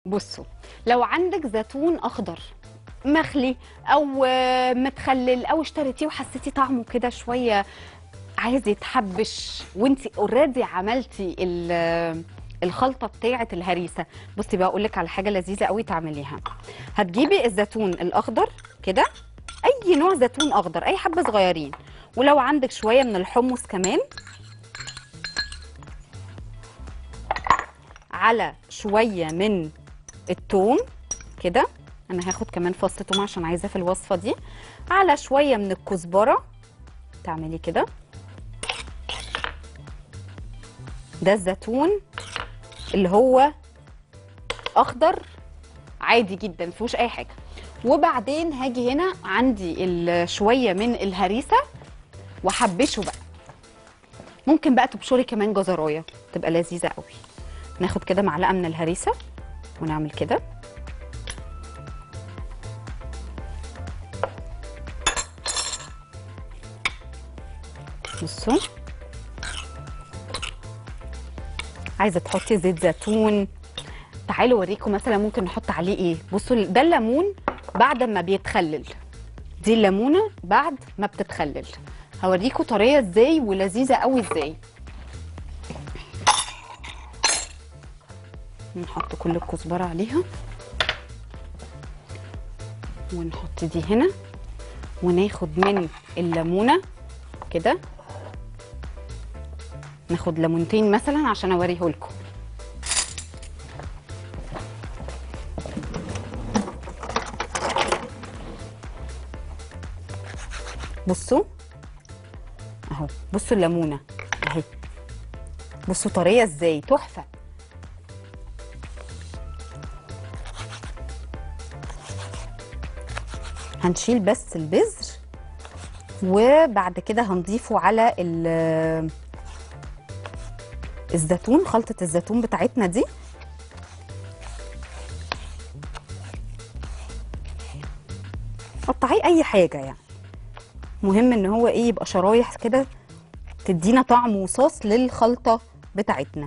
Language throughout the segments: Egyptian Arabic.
بصوا لو عندك زيتون اخضر مخلي او آه، متخلل او اشتريتيه وحسيتي طعمه كده شويه عايز يتحبش وانت اوريدي عملتي ال- آه، الخلطه بتاعه الهريسه بصي بقى اقول لك على حاجه لذيذه قوي تعمليها هتجيبي الزيتون الاخضر كده اي نوع زيتون اخضر اي حبه صغيرين ولو عندك شويه من الحمص كمان على شويه من التوم كده انا هاخد كمان فص توم عشان عايزاه في الوصفه دي على شويه من الكزبره تعملي كده ده الزيتون اللي هو اخضر عادي جدا مفيهوش اي حاجه وبعدين هاجي هنا عندي ال- شويه من الهريسه وحبشه بقى ممكن بقى تبشري كمان جزرايه تبقى لذيذه قوي ناخد كده معلقه من الهريسه ونعمل كده بصوا عايزه تحطي زيت زيتون تعالوا اوريكم مثلا ممكن نحط عليه ايه بصوا ده الليمون بعد ما بيتخلل دي الليمونه بعد ما بتتخلل هوريكم طريه ازاي ولذيذه قوي ازاي نحط كل الكزبره عليها ونحط دي هنا وناخد من الليمونه كده ناخد ليمونتين مثلا عشان اوريه لكم بصوا اهو بصوا الليمونه اهي بصوا طريه ازاي تحفه هنشيل بس البذر وبعد كده هنضيفه على ال- الزيتون خلطة الزيتون بتاعتنا دي قطعيه اي حاجة يعني مهم ان هو ايه يبقى شرايح كده تدينا طعم وصوص للخلطة بتاعتنا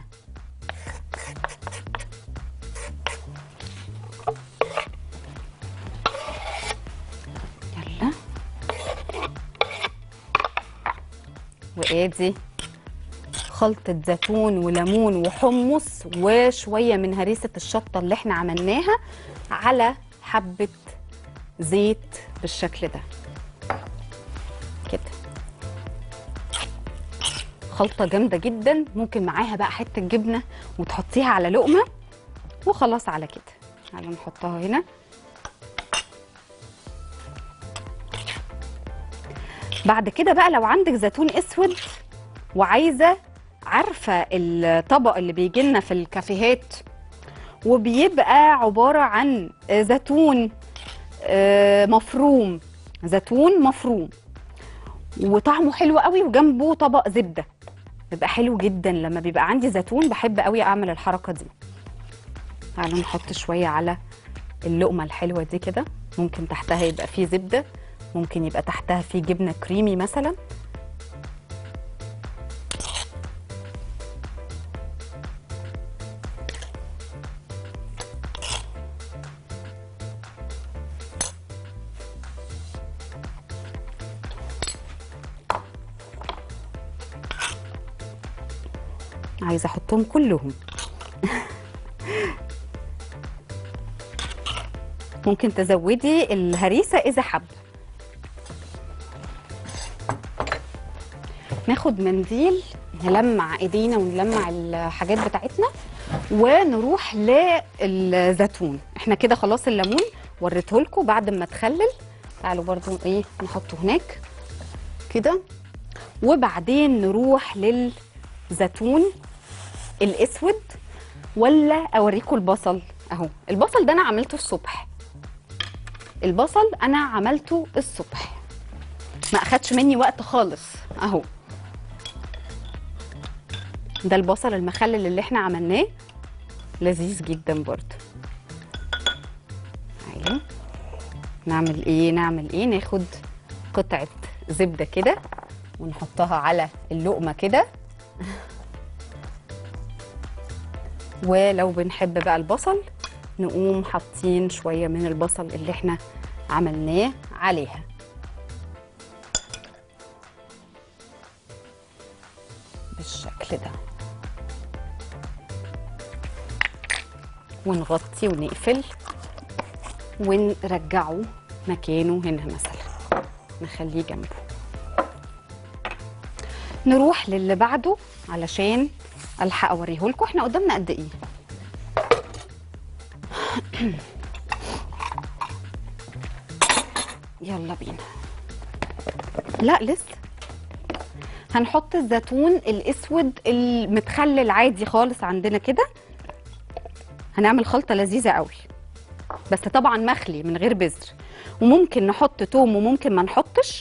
يلا وادي خلطة زيتون وليمون وحمص وشوية من هريسة الشطة اللي احنا عملناها على حبة زيت بالشكل ده كده خلطة جامدة جدا ممكن معاها بقى حتة جبنة وتحطيها على لقمة وخلاص على كده تعالوا نحطها هنا بعد كده بقى لو عندك زيتون اسود وعايزه عارفه الطبق اللي بيجي لنا في الكافيهات وبيبقى عباره عن زيتون آه، مفروم زيتون مفروم وطعمه حلو قوي وجنبه طبق زبده بيبقى حلو جدا لما بيبقى عندي زيتون بحب قوي اعمل الحركه دي تعالوا نحط شويه على اللقمه الحلوه دي كده ممكن تحتها يبقى فيه زبده ممكن يبقى تحتها فيه جبنه كريمي مثلا عايزه احطهم كلهم ممكن تزودي الهريسه اذا حب ناخد منديل نلمع ايدينا ونلمع الحاجات بتاعتنا ونروح للزيتون احنا كده خلاص الليمون وريته لكم بعد ما تخلل تعالوا برضو ايه نحطه هناك كده وبعدين نروح للزيتون الاسود ولا اوريكم البصل اهو البصل ده انا عملته الصبح البصل انا عملته الصبح ما اخدش مني وقت خالص اهو ده البصل المخلل اللي احنا عملناه لذيذ جدا برضه ايوه نعمل ايه نعمل ايه ناخد قطعه زبده كده ونحطها على اللقمه كده ولو بنحب بقى البصل نقوم حاطين شويه من البصل اللي احنا عملناه عليها بالشكل ده ونغطي ونقفل ونرجعه مكانه هنا مثلا نخليه جنبه نروح للي بعده علشان الحق اوريه لكم احنا قدامنا قد ايه يلا بينا لا لسه هنحط الزيتون الاسود المتخلل عادي خالص عندنا كده هنعمل خلطه لذيذه قوي بس طبعا مخلي من غير بذر وممكن نحط توم وممكن ما نحطش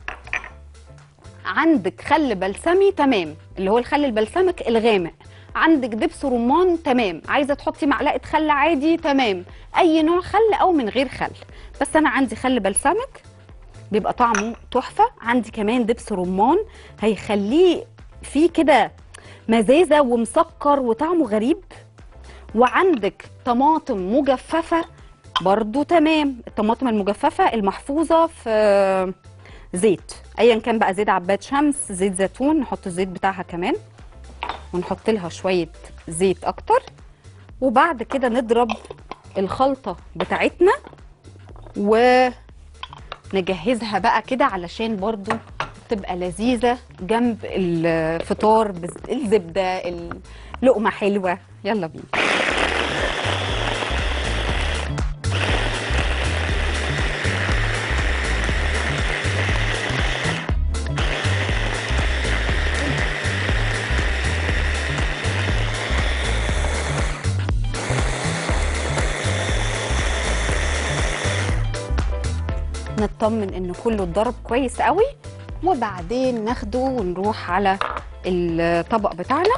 عندك خل بلسمي تمام اللي هو الخل البلسمك الغامق عندك دبس رمان تمام عايزه تحطي معلقه خل عادي تمام اي نوع خل او من غير خل بس انا عندي خل بلسمك بيبقى طعمه تحفه عندي كمان دبس رمان هيخليه فيه كده مزازه ومسكر وطعمه غريب وعندك طماطم مجففه برضو تمام الطماطم المجففه المحفوظه في زيت ايا كان بقى زيت عباد شمس زيت زيتون نحط الزيت بتاعها كمان ونحط لها شويه زيت اكتر وبعد كده نضرب الخلطه بتاعتنا ونجهزها بقى كده علشان برضو تبقى لذيذه جنب الفطار بالزبده اللقمه حلوه يلا بينا نطمن ان كله اتضرب كويس قوي وبعدين ناخده ونروح على الطبق بتاعنا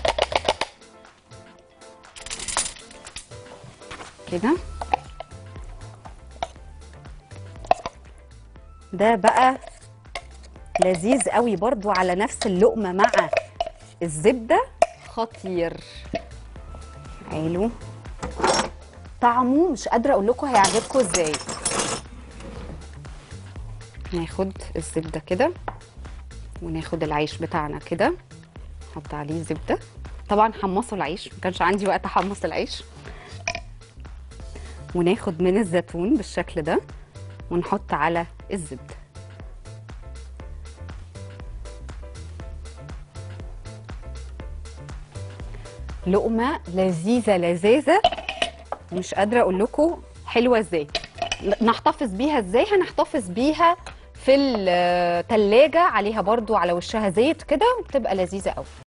كده ده بقى لذيذ قوي برضو على نفس اللقمه مع الزبده خطير حلو طعمه مش قادره اقول لكم هيعجبكم ازاي ناخد الزبده كده وناخد العيش بتاعنا كده نحط عليه زبده طبعا حمصوا العيش ما كانش عندي وقت احمص العيش وناخد من الزيتون بالشكل ده ونحط على الزبده لقمه لذيذه لذاذه مش قادره اقول لكم حلوه ازاي نحتفظ بيها ازاي هنحتفظ بيها في التلاجة عليها برضو على وشها زيت كده وبتبقى لذيذة قوي